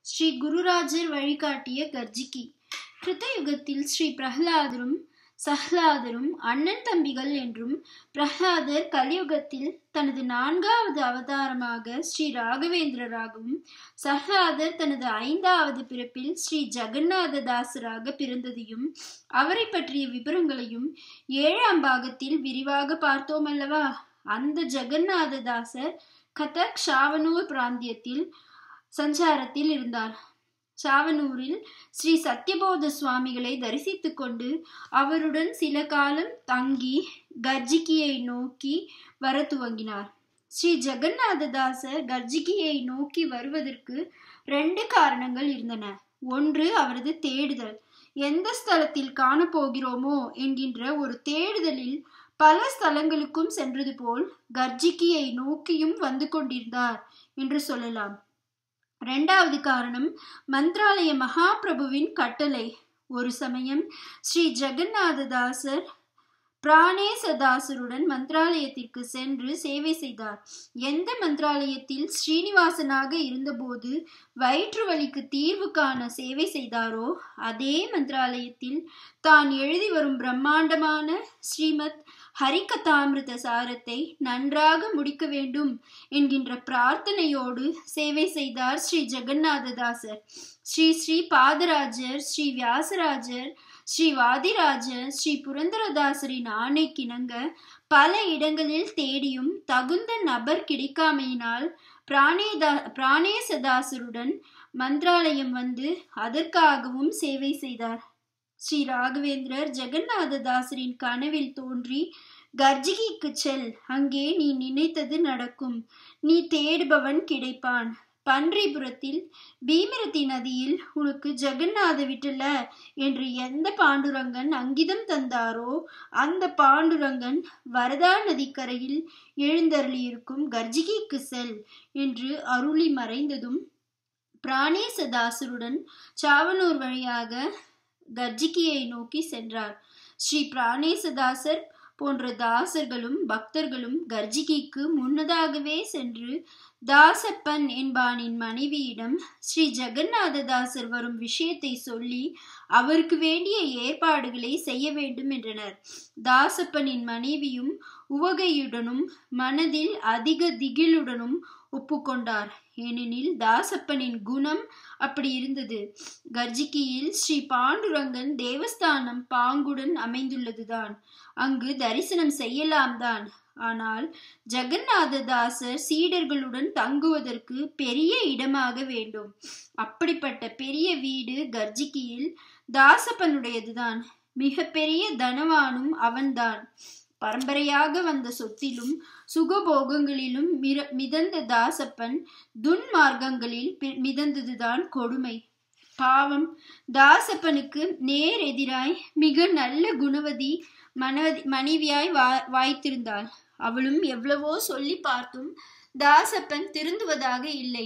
ஸ்ரீ குருராஜர் வழிகாட்டிய கர்ஜிகி கிருத்தயுகத்தில் ஸ்ரீ பிரஹ்லாதரும் சஹ்லாதரும் அண்ணன் தம்பிகள் என்றும் பிரஹ்லாதர் கலியுகத்தில் தனது நான்காவது அவதாரமாக ஸ்ரீ ராகவேந்திரராகவும் சஹ்லாதர் தனது ஐந்தாவது பிறப்பில் ஸ்ரீ ஜெகநாத தாசராக பிறந்ததையும் அவரை பற்றிய விவரங்களையும் ஏழாம் பாகத்தில் விரிவாக பார்த்தோம் அல்லவா அந்த ஜெகநாத தாசர் கதக் ஷாவனூர் பிராந்தியத்தில் சஞ்சாரத்தில் இருந்தார் சாவனூரில் ஸ்ரீ சத்யபோத சுவாமிகளை தரிசித்துக் கொண்டு அவருடன் சில காலம் தங்கி கர்ஜிகியை நோக்கி வர துவங்கினார் ஸ்ரீ ஜெகநாததாசர் கர்ஜிகியை நோக்கி வருவதற்கு ரெண்டு காரணங்கள் இருந்தன ஒன்று அவரது தேடுதல் எந்த ஸ்தலத்தில் காணப்போகிறோமோ என்கின்ற ஒரு தேடுதலில் பல ஸ்தலங்களுக்கும் சென்றது போல் கர்ஜிகியை நோக்கியும் வந்து கொண்டிருந்தார் என்று சொல்லலாம் இரண்டாவது காரணம் மந்த்ராலய மகாபிரபுவின் கட்டளை ஒரு சமயம் ஸ்ரீ ஜெகநாததாசர் பிராணேசதாசருடன் மந்திராலயத்திற்கு சென்று சேவை செய்தார் எந்த மந்திராலயத்தில் ஸ்ரீனிவாசனாக இருந்தபோது வயிற்று வலிக்கு தீர்வு காண சேவை செய்தாரோ அதே மந்திராலயத்தில் தான் எழுதி வரும் பிரம்மாண்டமான ஸ்ரீமத் ஹரிகதாமிருத சாரத்தை நன்றாக முடிக்க வேண்டும் என்கின்ற பிரார்த்தனையோடு சேவை செய்தார் ஸ்ரீ ஜெகநாததாசர் ஸ்ரீ ஸ்ரீ பாதராஜர் ஸ்ரீ வியாசராஜர் ஸ்ரீ வாதிராஜர் ஸ்ரீ புரந்தரதாசரின் ஆணைக்கிணங்க பல இடங்களில் தேடியும் தகுந்த நபர் கிடைக்காமையினால் பிராணேதா பிராணேசதாசருடன் மந்திராலயம் வந்து அதற்காகவும் சேவை செய்தார் ஸ்ரீ ராகவேந்திரர் ஜெகநாததாசரின் கனவில் தோன்றி கர்ஜிகிக்கு செல் அங்கே நீ நினைத்தது நடக்கும் நீ தேடுபவன் கிடைப்பான் பன்றிபுரத்தில் பீமிரதி நதியில் உனக்கு ஜெகநாத விட்டல என்று எந்த பாண்டுரங்கன் அங்கிதம் தந்தாரோ அந்த பாண்டுரங்கன் வரதா நதிக்கரையில் எழுந்தருளியிருக்கும் கர்ஜிகிக்கு செல் என்று அருளி மறைந்ததும் பிராணேசதாசருடன் சாவனூர் வழியாக கர்ஜிகியை நோக்கி சென்றார் ஸ்ரீ பிராணேசதாசர் போன்ற தாசர்களும் பக்தர்களும் கர்ஜிகிக்கு முன்னதாகவே சென்று தாசப்பன் என்பானின் மனைவியிடம் ஸ்ரீ ஜெகநாததாசர் வரும் விஷயத்தை சொல்லி அவருக்கு வேண்டிய ஏற்பாடுகளை செய்ய வேண்டும் என்றனர் தாசப்பனின் மனைவியும் உவகையுடனும் மனதில் அதிக திகிலுடனும் ஒப்புக்கொண்டார் ஏனெனில் தாசப்பனின் குணம் அப்படி இருந்தது கர்ஜிகியில் ஸ்ரீ பாண்டுரங்கன் தேவஸ்தானம் பாங்குடன் அமைந்துள்ளதுதான் அங்கு தரிசனம் செய்யலாம் தான் ஆனால் ஜெகநாததாசர் சீடர்களுடன் தங்குவதற்கு பெரிய இடமாக வேண்டும் அப்படிப்பட்ட பெரிய வீடு கர்ஜிகியில் தாசப்பனுடையதுதான் மிக பெரிய தனவானும் அவன்தான் பரம்பரையாக வந்த சொத்திலும் சுகபோகங்களிலும் மிதந்த தாசப்பன் துன்மார்க்கங்களில் மிதந்ததுதான் கொடுமை பாவம் தாசப்பனுக்கு நேர் எதிராய் மிக நல்ல குணவதி மனவதி மனைவியாய் வா வாய்த்திருந்தாள் அவளும் எவ்வளவோ சொல்லி பார்த்தும் தாசப்பன் திருந்துவதாக இல்லை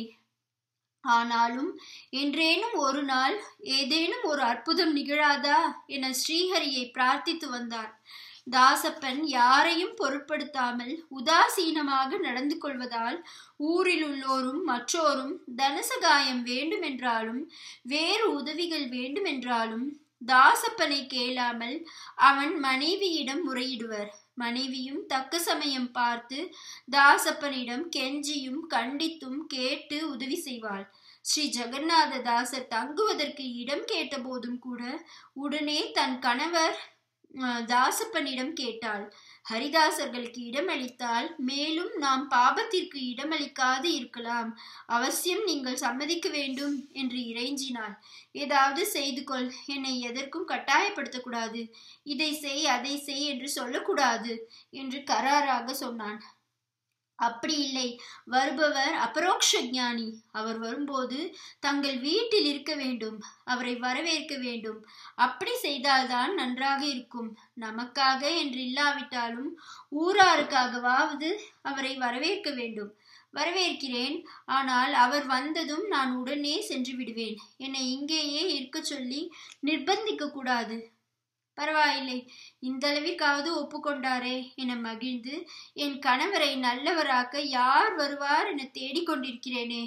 ஆனாலும் என்றேனும் ஒரு நாள் ஏதேனும் ஒரு அற்புதம் நிகழாதா என ஸ்ரீஹரியை பிரார்த்தித்து வந்தார் தாசப்பன் யாரையும் பொருட்படுத்தாமல் உதாசீனமாக நடந்து கொள்வதால் ஊரில் உள்ளோரும் மற்றோரும் தனசகாயம் வேண்டுமென்றாலும் வேறு உதவிகள் வேண்டுமென்றாலும் தாசப்பனை கேளாமல் அவன் மனைவியிடம் முறையிடுவர் மனைவியும் தக்க சமயம் பார்த்து தாசப்பனிடம் கெஞ்சியும் கண்டித்தும் கேட்டு உதவி செய்வாள் ஸ்ரீ ஜெகநாத தாசர் தங்குவதற்கு இடம் கேட்ட போதும் கூட உடனே தன் கணவர் தாசப்பனிடம் கேட்டாள் ஹரிதாசர்களுக்கு இடமளித்தால் மேலும் நாம் பாபத்திற்கு இடமளிக்காது இருக்கலாம் அவசியம் நீங்கள் சம்மதிக்க வேண்டும் என்று இறைஞ்சினாள் ஏதாவது செய்து கொள் என்னை எதற்கும் கட்டாயப்படுத்தக்கூடாது இதை செய் அதை செய் என்று சொல்லக்கூடாது என்று கராராக சொன்னான் அப்படி இல்லை வருபவர் அபரோக்ஷ ஞானி அவர் வரும்போது தங்கள் வீட்டில் இருக்க வேண்டும் அவரை வரவேற்க வேண்டும் அப்படி செய்தால்தான் நன்றாக இருக்கும் நமக்காக என்று இல்லாவிட்டாலும் ஊராருக்காகவாவது அவரை வரவேற்க வேண்டும் வரவேற்கிறேன் ஆனால் அவர் வந்ததும் நான் உடனே சென்று விடுவேன் என்னை இங்கேயே இருக்க சொல்லி நிர்பந்திக்க கூடாது பரவாயில்லை இந்த அளவிற்காவது ஒப்புக்கொண்டாரே என மகிழ்ந்து என் கணவரை நல்லவராக்க யார் வருவார் என தேடிக்கொண்டிருக்கிறேனே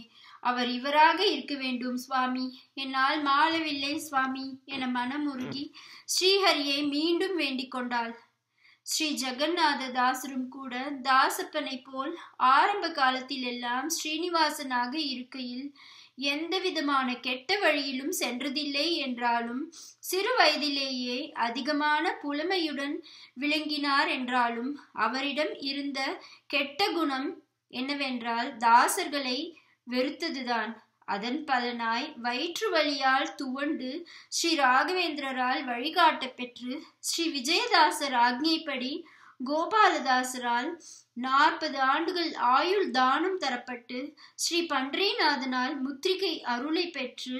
அவர் இவராக இருக்க வேண்டும் சுவாமி என்னால் மாளவில்லை சுவாமி என மனமுருகி ஸ்ரீஹரியை மீண்டும் வேண்டிக் கொண்டாள் ஸ்ரீ ஜெகநாத தாசரும் கூட தாசப்பனை போல் ஆரம்ப காலத்தில் எல்லாம் ஸ்ரீனிவாசனாக இருக்கையில் எந்த விதமான கெட்ட வழியிலும் சென்றதில்லை என்றாலும் சிறு வயதிலேயே அதிகமான புலமையுடன் விளங்கினார் என்றாலும் அவரிடம் இருந்த கெட்ட குணம் என்னவென்றால் தாசர்களை வெறுத்ததுதான் அதன் பலனாய் வயிற்று வலியால் துவண்டு ஸ்ரீ ராகவேந்திரரால் வழிகாட்ட பெற்று ஸ்ரீ விஜயதாசர் ஆக்ஞைப்படி கோபாலதாசரால் நாற்பது ஆண்டுகள் ஆயுள் தானம் தரப்பட்டு ஸ்ரீ பன்றீநாதனால் முத்திரிகை அருளை பெற்று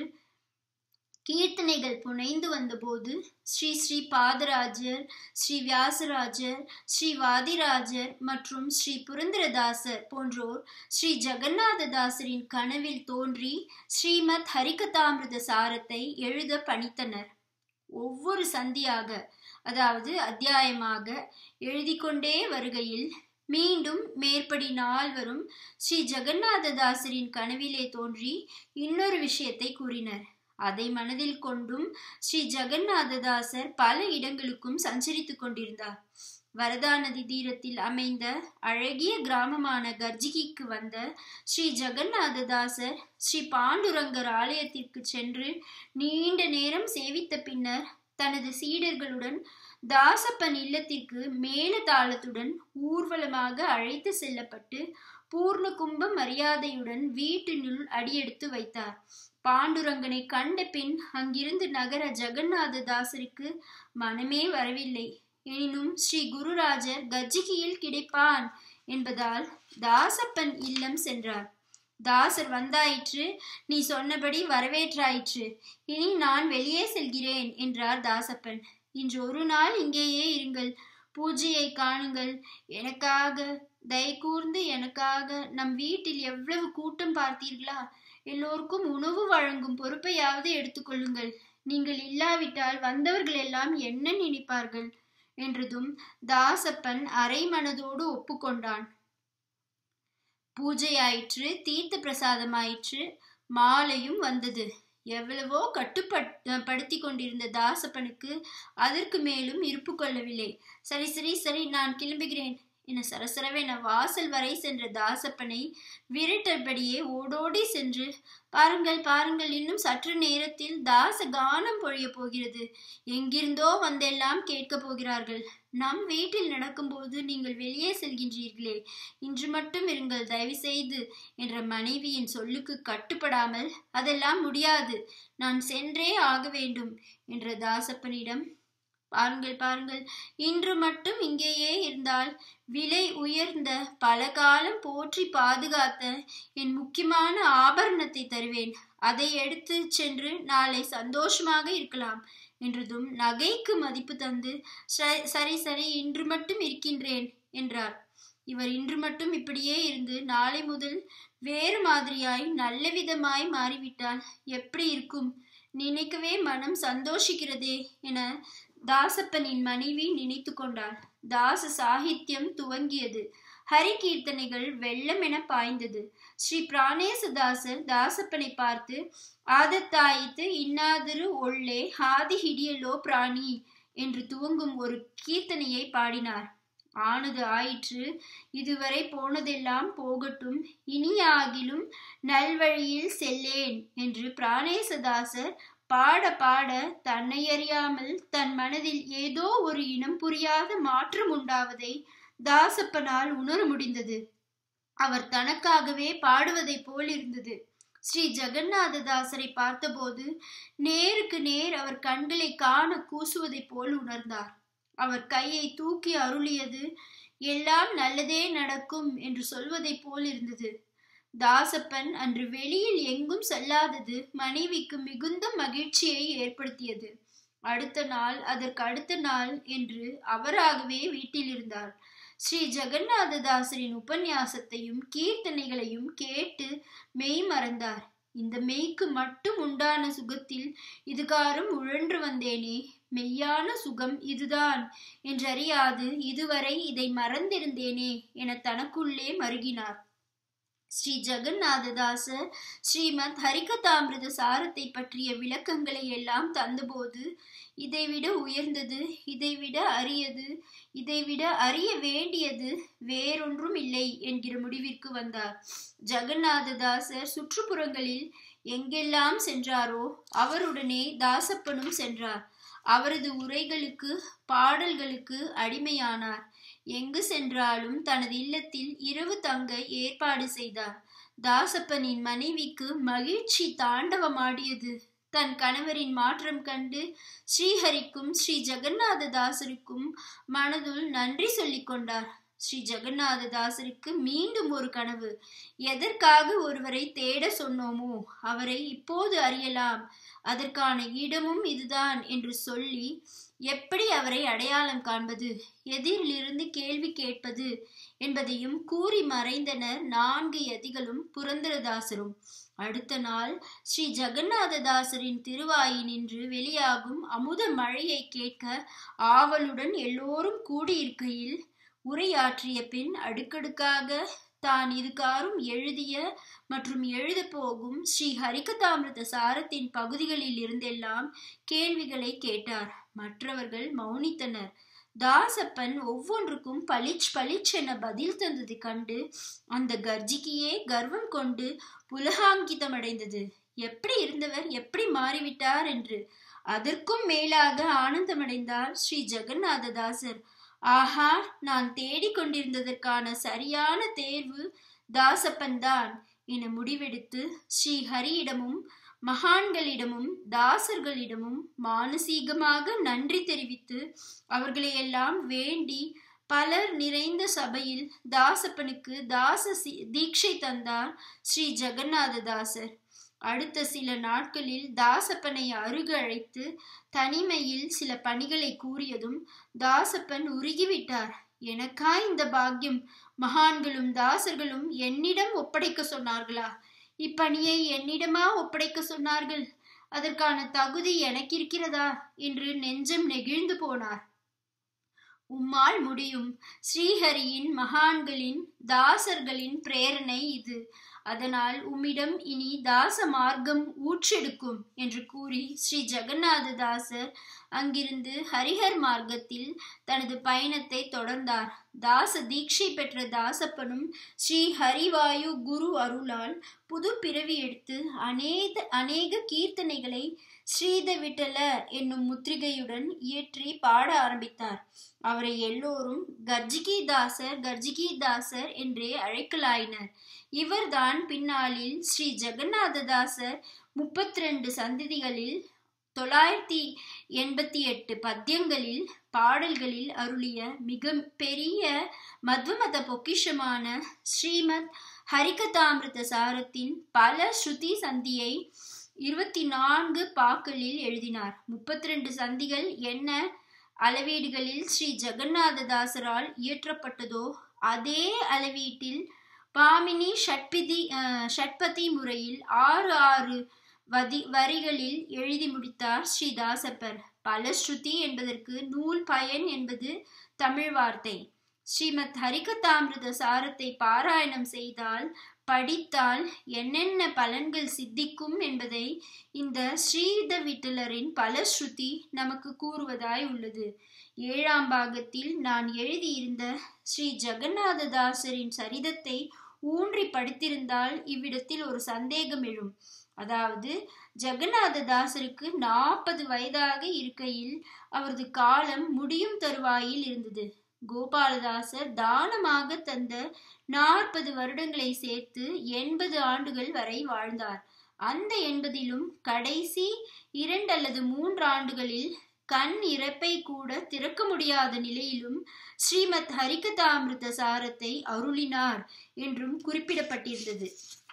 கீர்த்தனைகள் புனைந்து வந்தபோது ஸ்ரீ ஸ்ரீ பாதராஜர் ஸ்ரீ வியாசராஜர் ஸ்ரீ வாதிராஜர் மற்றும் ஸ்ரீ புரந்தரதாசர் போன்றோர் ஸ்ரீ ஜெகநாததாசரின் கனவில் தோன்றி ஸ்ரீமத் ஹரிகதாமிருத சாரத்தை எழுத பணித்தனர் ஒவ்வொரு சந்தியாக அதாவது அத்தியாயமாக எழுதி கொண்டே வருகையில் மீண்டும் மேற்படி நால்வரும் ஸ்ரீ ஜெகநாததாசரின் கனவிலே தோன்றி இன்னொரு விஷயத்தை கூறினர் அதை மனதில் கொண்டும் ஸ்ரீ ஜெகநாததாசர் பல இடங்களுக்கும் சஞ்சரித்துக் கொண்டிருந்தார் வரதா நதி தீரத்தில் அமைந்த அழகிய கிராமமான கர்ஜிகிக்கு வந்த ஸ்ரீ ஜெகநாததாசர் ஸ்ரீ பாண்டுரங்கர் ஆலயத்திற்கு சென்று நீண்ட நேரம் சேவித்த பின்னர் தனது சீடர்களுடன் தாசப்பன் இல்லத்திற்கு மேல தாளத்துடன் ஊர்வலமாக அழைத்து செல்லப்பட்டு பூர்ண கும்ப மரியாதையுடன் வீட்டினுள் அடியெடுத்து வைத்தார் பாண்டுரங்கனை கண்ட பின் அங்கிருந்து நகர ஜெகநாத தாசருக்கு மனமே வரவில்லை எனினும் ஸ்ரீ குருராஜர் கஜிகியில் கிடைப்பான் என்பதால் தாசப்பன் இல்லம் சென்றார் தாசர் வந்தாயிற்று நீ சொன்னபடி வரவேற்றாயிற்று இனி நான் வெளியே செல்கிறேன் என்றார் தாசப்பன் இன்று ஒரு நாள் இங்கேயே இருங்கள் பூஜையை காணுங்கள் எனக்காக தயை கூர்ந்து எனக்காக நம் வீட்டில் எவ்வளவு கூட்டம் பார்த்தீர்களா எல்லோருக்கும் உணவு வழங்கும் பொறுப்பையாவது எடுத்துக்கொள்ளுங்கள் நீங்கள் இல்லாவிட்டால் வந்தவர்கள் எல்லாம் என்ன நினைப்பார்கள் என்றதும் தாசப்பன் அரை மனதோடு ஒப்புக்கொண்டான் பூஜையாயிற்று தீர்த்த பிரசாதமாயிற்று மாலையும் வந்தது எவ்வளவோ கட்டுப்பட் படுத்தி கொண்டிருந்த தாசப்பனுக்கு அதற்கு மேலும் இருப்பு கொள்ளவில்லை சரி சரி சரி நான் கிளம்புகிறேன் என சரசரவென வாசல் வரை சென்ற தாசப்பனை விரட்டபடியே ஓடோடி சென்று பாருங்கள் பாருங்கள் இன்னும் சற்று நேரத்தில் தாச கானம் பொழிய போகிறது எங்கிருந்தோ வந்தெல்லாம் கேட்க போகிறார்கள் நம் வீட்டில் நடக்கும்போது நீங்கள் வெளியே செல்கின்றீர்களே இன்று மட்டும் இருங்கள் தயவு செய்து என்ற மனைவியின் சொல்லுக்கு கட்டுப்படாமல் அதெல்லாம் முடியாது நான் சென்றே ஆக வேண்டும் என்ற தாசப்பனிடம் பாருங்கள் பாருங்கள் இன்று மட்டும் இங்கேயே இருந்தால் விலை உயர்ந்த பல காலம் போற்றி பாதுகாத்த என் முக்கியமான ஆபரணத்தை தருவேன் அதை எடுத்து சென்று நாளை சந்தோஷமாக இருக்கலாம் என்றதும் நகைக்கு மதிப்பு தந்து சரி சரி இன்று மட்டும் இருக்கின்றேன் என்றார் இவர் இன்று மட்டும் இப்படியே இருந்து நாளை முதல் வேறு மாதிரியாய் நல்ல விதமாய் மாறிவிட்டால் எப்படி இருக்கும் நினைக்கவே மனம் சந்தோஷிக்கிறதே என தாசப்பனின் மனைவி நினைத்து கொண்டாள் தாச சாகித்யம் துவங்கியது ஹரி கீர்த்தனைகள் வெள்ளம் என பாய்ந்தது ஸ்ரீ பிராணேசதாசர் தாசப்பனை பார்த்து ஆதத்தாயித்து இன்னாதிரு ஒள்ளே ஆதி ஹிடியலோ பிராணி என்று துவங்கும் ஒரு கீர்த்தனையை பாடினார் ஆனது ஆயிற்று இதுவரை போனதெல்லாம் போகட்டும் இனி ஆகிலும் நல்வழியில் செல்லேன் என்று பிராணேசதாசர் பாட பாட தன்னை அறியாமல் தன் மனதில் ஏதோ ஒரு இனம் புரியாத மாற்றம் உண்டாவதை தாசப்பனால் உணர முடிந்தது அவர் தனக்காகவே பாடுவதைப் போல் இருந்தது ஸ்ரீ ஜெகநாததாசரை பார்த்தபோது நேருக்கு நேர் அவர் கண்களை காண கூசுவதைப் போல் உணர்ந்தார் அவர் கையை தூக்கி அருளியது எல்லாம் நல்லதே நடக்கும் என்று சொல்வதைப் போல் இருந்தது தாசப்பன் அன்று வெளியில் எங்கும் செல்லாதது மனைவிக்கு மிகுந்த மகிழ்ச்சியை ஏற்படுத்தியது அடுத்த நாள் அதற்கு அடுத்த நாள் என்று அவராகவே வீட்டில் இருந்தார் ஸ்ரீ ஜெகநாததாசரின் உபன்யாசத்தையும் கீர்த்தனைகளையும் கேட்டு மெய் மறந்தார் இந்த மெய்க்கு மட்டும் உண்டான சுகத்தில் இதுகாரும் உழன்று வந்தேனே மெய்யான சுகம் இதுதான் என்றறியாது இதுவரை இதை மறந்திருந்தேனே என தனக்குள்ளே மருகினார் ஸ்ரீ ஜெகநாததாசர் ஸ்ரீமத் ஹரிகதாமிரத சாரத்தை பற்றிய விளக்கங்களை எல்லாம் தந்தபோது இதைவிட உயர்ந்தது இதைவிட அரியது இதைவிட அறிய வேண்டியது வேறொன்றும் இல்லை என்கிற முடிவிற்கு வந்தார் ஜெகநாததாசர் சுற்றுப்புறங்களில் எங்கெல்லாம் சென்றாரோ அவருடனே தாசப்பனும் சென்றார் அவரது உரைகளுக்கு பாடல்களுக்கு அடிமையானார் எங்கு சென்றாலும் தனது இல்லத்தில் இரவு தங்க ஏற்பாடு செய்தார் தாசப்பனின் மனைவிக்கு மகிழ்ச்சி தாண்டவமாடியது தன் கணவரின் மாற்றம் கண்டு ஸ்ரீஹரிக்கும் ஸ்ரீ ஜெகநாத தாசருக்கும் மனதுள் நன்றி சொல்லிக் கொண்டார் ஸ்ரீ ஜெகநாத தாசருக்கு மீண்டும் ஒரு கனவு எதற்காக ஒருவரை தேட சொன்னோமோ அவரை இப்போது அறியலாம் அதற்கான இடமும் இதுதான் என்று சொல்லி எப்படி அவரை அடையாளம் காண்பது எதிரிலிருந்து கேள்வி கேட்பது என்பதையும் கூறி மறைந்தனர் நான்கு யதிகளும் புரந்தரதாசரும் அடுத்த நாள் ஸ்ரீ ஜெகநாததாசரின் திருவாயினின்று வெளியாகும் அமுத மழையை கேட்க ஆவலுடன் எல்லோரும் கூடியிருக்கையில் உரையாற்றிய பின் அடுக்கடுக்காக தான் இதுகாரும் எழுதிய மற்றும் எழுத போகும் ஸ்ரீ ஹரிகதாமிரத சாரத்தின் பகுதிகளில் இருந்தெல்லாம் கேள்விகளை கேட்டார் மற்றவர்கள் மௌனித்தனர் தாசப்பன் ஒவ்வொன்றுக்கும் பளிச் பளிச் என பதில் தந்தது கண்டு அந்த கர்ஜிக்கியே கர்வம் கொண்டு புலகாங்கிதமடைந்தது எப்படி இருந்தவர் எப்படி மாறிவிட்டார் என்று அதற்கும் மேலாக ஆனந்தமடைந்தார் ஸ்ரீ ஜெகநாததாசர் ஆஹா நான் தேடிக்கொண்டிருந்ததற்கான சரியான தேர்வு தாசப்பன் தான் என முடிவெடுத்து ஸ்ரீ ஹரியிடமும் மகான்களிடமும் தாசர்களிடமும் மானசீகமாக நன்றி தெரிவித்து அவர்களையெல்லாம் வேண்டி பலர் நிறைந்த சபையில் தாசப்பனுக்கு தாச தீட்சை தந்தார் ஸ்ரீ ஜெகநாததாசர் அடுத்த சில நாட்களில் தாசப்பனை அருகு அழைத்து தனிமையில் சில பணிகளை கூறியதும் தாசப்பன் உருகிவிட்டார் எனக்கா இந்த பாக்கியம் மகான்களும் தாசர்களும் என்னிடம் ஒப்படைக்க சொன்னார்களா இப்பணியை என்னிடமா ஒப்படைக்க சொன்னார்கள் அதற்கான தகுதி எனக்கு இருக்கிறதா என்று நெஞ்சம் நெகிழ்ந்து போனார் உம்மால் முடியும் ஸ்ரீஹரியின் மகான்களின் தாசர்களின் பிரேரணை இது அதனால் உம்மிடம் இனி தாச மார்க்கம் ஊற்றெடுக்கும் என்று கூறி ஸ்ரீ ஜெகநாத தாசர் அங்கிருந்து ஹரிஹர் மார்க்கத்தில் தனது பயணத்தை தொடர்ந்தார் தாச தீட்சை பெற்ற தாசப்பனும் ஸ்ரீ ஹரிவாயு குரு அருளால் புது பிறவி எடுத்து அநேக அநேக கீர்த்தனைகளை ஸ்ரீத விட்டல என்னும் முத்திரிகையுடன் இயற்றி பாட ஆரம்பித்தார் அவரை எல்லோரும் கர்ஜிகி தாசர் கர்ஜிகி தாசர் என்றே அழைக்கலாயினர் இவர்தான் பின்னாளில் ஸ்ரீ ஜெகநாததாசர் முப்பத்தி ரெண்டு சந்ததிகளில் தொள்ளாயிரத்தி எண்பத்தி எட்டு பத்தியங்களில் பாடல்களில் அருளிய மிக பெரிய மத்வமத பொக்கிஷமான ஸ்ரீமத் ஹரிகதாமிருத சாரத்தின் பல ஸ்ருதி சந்தியை இருபத்தி நான்கு பாக்களில் எழுதினார் முப்பத்தி ரெண்டு சந்திகள் என்ன அளவீடுகளில் ஸ்ரீ ஜெகநாததாசரால் இயற்றப்பட்டதோ அதே அளவீட்டில் பாமினி ஷட்பிதி ஷட்பதி முறையில் ஆறு ஆறு வதி வரிகளில் எழுதி முடித்தார் ஸ்ரீ தாசப்பர் பலஸ்ருதி என்பதற்கு நூல் பயன் என்பது தமிழ் வார்த்தை ஸ்ரீமத் ஹரிகதாமிருத சாரத்தை பாராயணம் செய்தால் படித்தால் என்னென்ன பலன்கள் சித்திக்கும் என்பதை இந்த ஸ்ரீத விட்டலரின் பலஸ்ருதி நமக்கு கூறுவதாய் உள்ளது ஏழாம் பாகத்தில் நான் எழுதியிருந்த ஸ்ரீ ஜெகநாததாசரின் சரிதத்தை ஊன்றி படித்திருந்தால் இவ்விடத்தில் ஒரு சந்தேகம் எழும் அதாவது ஜெகநாததாசருக்கு நாற்பது வயதாக இருக்கையில் அவரது காலம் முடியும் தருவாயில் இருந்தது கோபாலதாசர் தானமாக தந்த நாற்பது வருடங்களை சேர்த்து எண்பது ஆண்டுகள் வரை வாழ்ந்தார் அந்த எண்பதிலும் கடைசி இரண்டு அல்லது மூன்று ஆண்டுகளில் கண் இறப்பை கூட திறக்க முடியாத நிலையிலும் ஸ்ரீமத் ஹரிகதாமிருத சாரத்தை அருளினார் என்றும் குறிப்பிடப்பட்டிருந்தது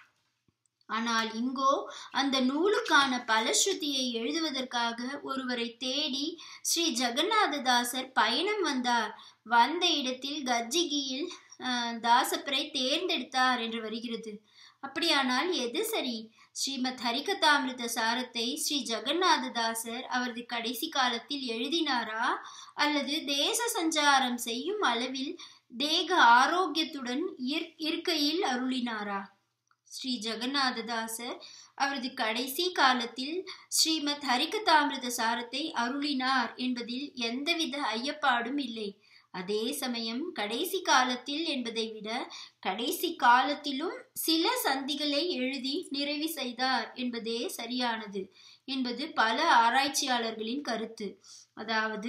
ஆனால் இங்கோ அந்த நூலுக்கான பலஸ்ருதியை எழுதுவதற்காக ஒருவரை தேடி ஸ்ரீ ஜெகநாததாசர் பயணம் வந்தார் வந்த இடத்தில் கர்ஜிகியில் தாசப்பரை தேர்ந்தெடுத்தார் என்று வருகிறது அப்படியானால் எது சரி ஸ்ரீமத் ஹரிகதாமிருத சாரத்தை ஸ்ரீ ஜெகநாததாசர் அவரது கடைசி காலத்தில் எழுதினாரா அல்லது தேச சஞ்சாரம் செய்யும் அளவில் தேக ஆரோக்கியத்துடன் இருக்கையில் அருளினாரா ஸ்ரீ ஜெகநாததாசர் அவரது கடைசி காலத்தில் ஸ்ரீமத் ஹரிகதாமிரத சாரத்தை அருளினார் என்பதில் எந்தவித ஐயப்பாடும் இல்லை அதே சமயம் கடைசி காலத்தில் என்பதை விட கடைசி காலத்திலும் சில சந்திகளை எழுதி நிறைவு செய்தார் என்பதே சரியானது என்பது பல ஆராய்ச்சியாளர்களின் கருத்து அதாவது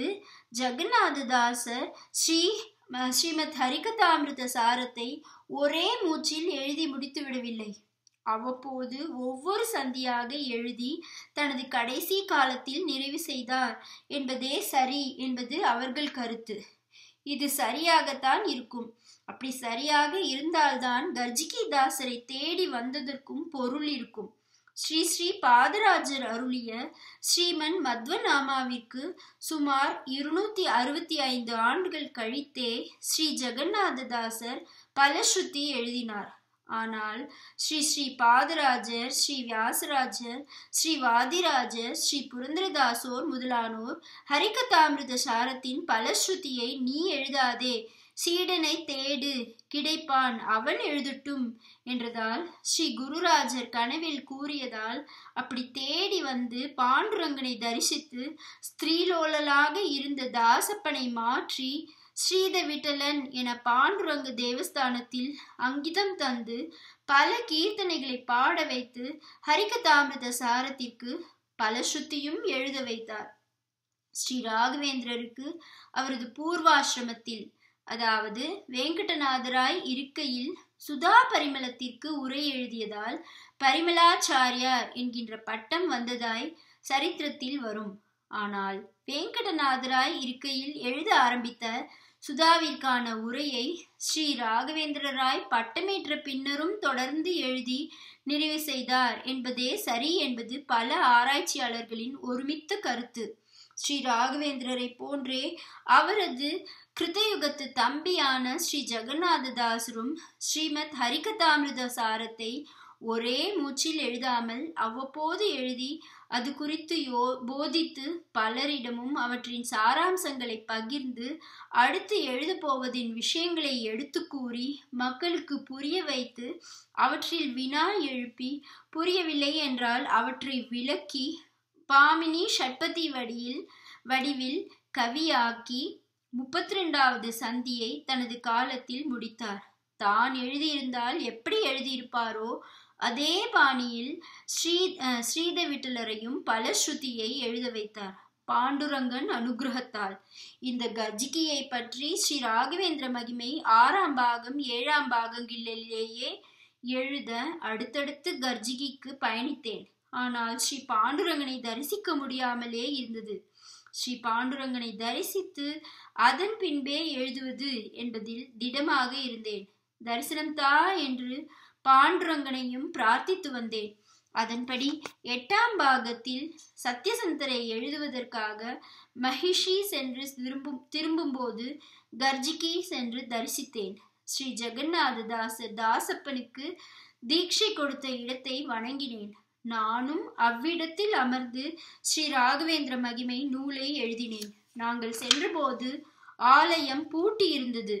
ஜெகநாததாசர் ஸ்ரீ ஸ்ரீமத் ஹரிகதாமிருத சாரத்தை ஒரே மூச்சில் எழுதி முடித்து விடவில்லை அவ்வப்போது ஒவ்வொரு சந்தியாக எழுதி தனது கடைசி காலத்தில் நிறைவு செய்தார் என்பதே சரி என்பது அவர்கள் கருத்து இது சரியாகத்தான் இருக்கும் அப்படி சரியாக இருந்தால்தான் கர்ஜிகி தாசரை தேடி வந்ததற்கும் பொருள் இருக்கும் ஸ்ரீ ஸ்ரீ பாதராஜர் அருளிய ஸ்ரீமன் மத்வநாமாவிற்கு சுமார் இருநூத்தி அறுபத்தி ஐந்து ஆண்டுகள் கழித்தே ஸ்ரீ ஜெகநாததாசர் பலஸ்ருதி எழுதினார் ஆனால் ஸ்ரீ ஸ்ரீ பாதராஜர் ஸ்ரீ வியாசராஜர் ஸ்ரீ வாதிராஜர் ஸ்ரீ புரந்தரதாசோர் முதலானோர் ஹரிகதாமிருத சாரத்தின் பலஸ்ருதியை நீ எழுதாதே சீடனை தேடு கிடைப்பான் அவன் எழுதட்டும் என்றதால் ஸ்ரீ குருராஜர் கனவில் கூறியதால் அப்படி தேடி வந்து பாண்டுரங்கனை தரிசித்து ஸ்திரீலோலலாக இருந்த தாசப்பனை மாற்றி ஸ்ரீத விட்டலன் என பாண்டுரங்க தேவஸ்தானத்தில் அங்கிதம் தந்து பல கீர்த்தனைகளை பாட வைத்து ஹரிகதாமிரத சாரத்திற்கு பல ஸ்ருதியும் எழுத வைத்தார் ஸ்ரீ ராகவேந்திரருக்கு அவரது பூர்வாசிரமத்தில் அதாவது வெங்கடநாதராய் இருக்கையில் சுதா பரிமளத்திற்கு உரை எழுதியதால் பரிமளாச்சாரியார் என்கின்ற பட்டம் வந்ததாய் சரித்திரத்தில் வரும் ஆனால் வெங்கடநாதராய் இருக்கையில் எழுத ஆரம்பித்த சுதாவிற்கான உரையை ஸ்ரீ ராகவேந்திரராய் பட்டமேற்ற பின்னரும் தொடர்ந்து எழுதி நிறைவு செய்தார் என்பதே சரி என்பது பல ஆராய்ச்சியாளர்களின் ஒருமித்த கருத்து ஸ்ரீ ராகவேந்திரரை போன்றே அவரது கிருதயுகத்து தம்பியான ஸ்ரீ ஜெகநாததாசரும் ஸ்ரீமத் ஹரிகதாமிருத சாரத்தை ஒரே மூச்சில் எழுதாமல் அவ்வப்போது எழுதி அது குறித்து யோ போதித்து பலரிடமும் அவற்றின் சாராம்சங்களை பகிர்ந்து அடுத்து எழுதப்போவதின் விஷயங்களை எடுத்து கூறி மக்களுக்கு புரிய வைத்து அவற்றில் வினா எழுப்பி புரியவில்லை என்றால் அவற்றை விளக்கி பாமினி ஷட்பதி வடியில் வடிவில் கவியாக்கி முப்பத்தி ரெண்டாவது சந்தியை தனது காலத்தில் முடித்தார் தான் எழுதியிருந்தால் எப்படி எழுதியிருப்பாரோ அதே பாணியில் ஸ்ரீ ஸ்ரீத விட்டலரையும் பல ஸ்ருதியை எழுத வைத்தார் பாண்டுரங்கன் அனுகிரகத்தால் இந்த கஜிகியை பற்றி ஸ்ரீ ராகவேந்திர மகிமை ஆறாம் பாகம் ஏழாம் பாகங்களிலேயே எழுத அடுத்தடுத்து கர்ஜிகிக்கு பயணித்தேன் ஆனால் ஸ்ரீ பாண்டுரங்கனை தரிசிக்க முடியாமலே இருந்தது ஸ்ரீ பாண்டுரங்கனை தரிசித்து அதன் பின்பே எழுதுவது என்பதில் திடமாக இருந்தேன் தரிசனம் தா என்று பாண்டுரங்கனையும் பிரார்த்தித்து வந்தேன் அதன்படி எட்டாம் பாகத்தில் சத்யசந்தரை எழுதுவதற்காக மகிஷி சென்று திரும்பும் திரும்பும்போது கர்ஜிகி சென்று தரிசித்தேன் ஸ்ரீ ஜெகநாத தாசர் தாசப்பனுக்கு தீட்சை கொடுத்த இடத்தை வணங்கினேன் நானும் அவ்விடத்தில் அமர்ந்து ஸ்ரீ ராகவேந்திர மகிமை நூலை எழுதினேன் நாங்கள் சென்றபோது ஆலயம் பூட்டி இருந்தது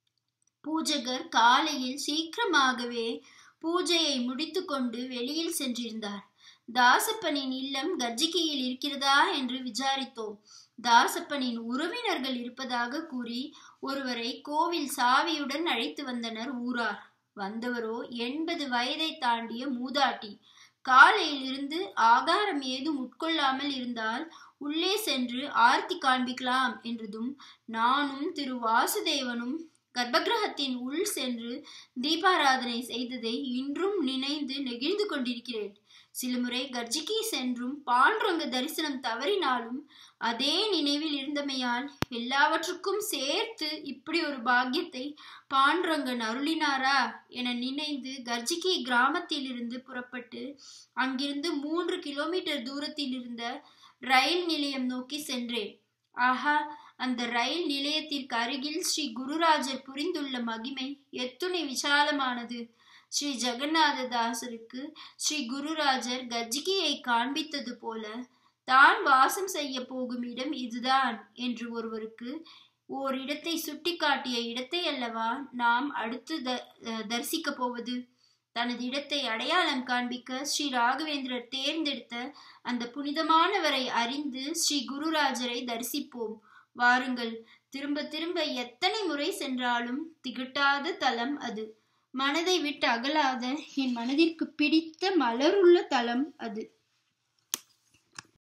பூஜகர் காலையில் சீக்கிரமாகவே பூஜையை முடித்துக்கொண்டு வெளியில் சென்றிருந்தார் தாசப்பனின் இல்லம் கர்ஜிகையில் இருக்கிறதா என்று விசாரித்தோம் தாசப்பனின் உறவினர்கள் இருப்பதாக கூறி ஒருவரை கோவில் சாவியுடன் அழைத்து வந்தனர் ஊரார் வந்தவரோ எண்பது வயதை தாண்டிய மூதாட்டி காலையில் இருந்து ஆகாரம் ஏதும் உட்கொள்ளாமல் இருந்தால் உள்ளே சென்று ஆர்த்தி காண்பிக்கலாம் என்றதும் நானும் திரு வாசுதேவனும் கர்ப்பகிரகத்தின் உள் சென்று தீபாராதனை செய்ததை இன்றும் நினைந்து நெகிழ்ந்து கொண்டிருக்கிறேன் சிலமுறை கர்ஜிக்கு சென்றும் பாண்டுரங்க தரிசனம் தவறினாலும் அதே நினைவில் இருந்தமையால் எல்லாவற்றுக்கும் சேர்த்து இப்படி ஒரு பாக்கியத்தை பாண்டுரங்கன் அருளினாரா என நினைந்து கர்ஜிகி கிராமத்திலிருந்து புறப்பட்டு அங்கிருந்து மூன்று கிலோமீட்டர் தூரத்தில் இருந்த ரயில் நிலையம் நோக்கி சென்றேன் ஆஹா அந்த ரயில் நிலையத்திற்கு அருகில் ஸ்ரீ குருராஜர் புரிந்துள்ள மகிமை எத்துணை விசாலமானது ஸ்ரீ ஜெகநாததாசருக்கு ஸ்ரீ குருராஜர் கஜ்கியை காண்பித்தது போல தான் வாசம் செய்ய போகும் இடம் இதுதான் என்று ஒருவருக்கு ஓர் இடத்தை சுட்டிக்காட்டிய இடத்தை அல்லவா நாம் அடுத்து த தரிசிக்க போவது தனது இடத்தை அடையாளம் காண்பிக்க ஸ்ரீ ராகவேந்திரர் தேர்ந்தெடுத்த அந்த புனிதமானவரை அறிந்து ஸ்ரீ குருராஜரை தரிசிப்போம் வாருங்கள் திரும்ப திரும்ப எத்தனை முறை சென்றாலும் திகட்டாத தலம் அது மனதை விட்டு அகலாத என் மனதிற்கு பிடித்த மலருள்ள தலம் அது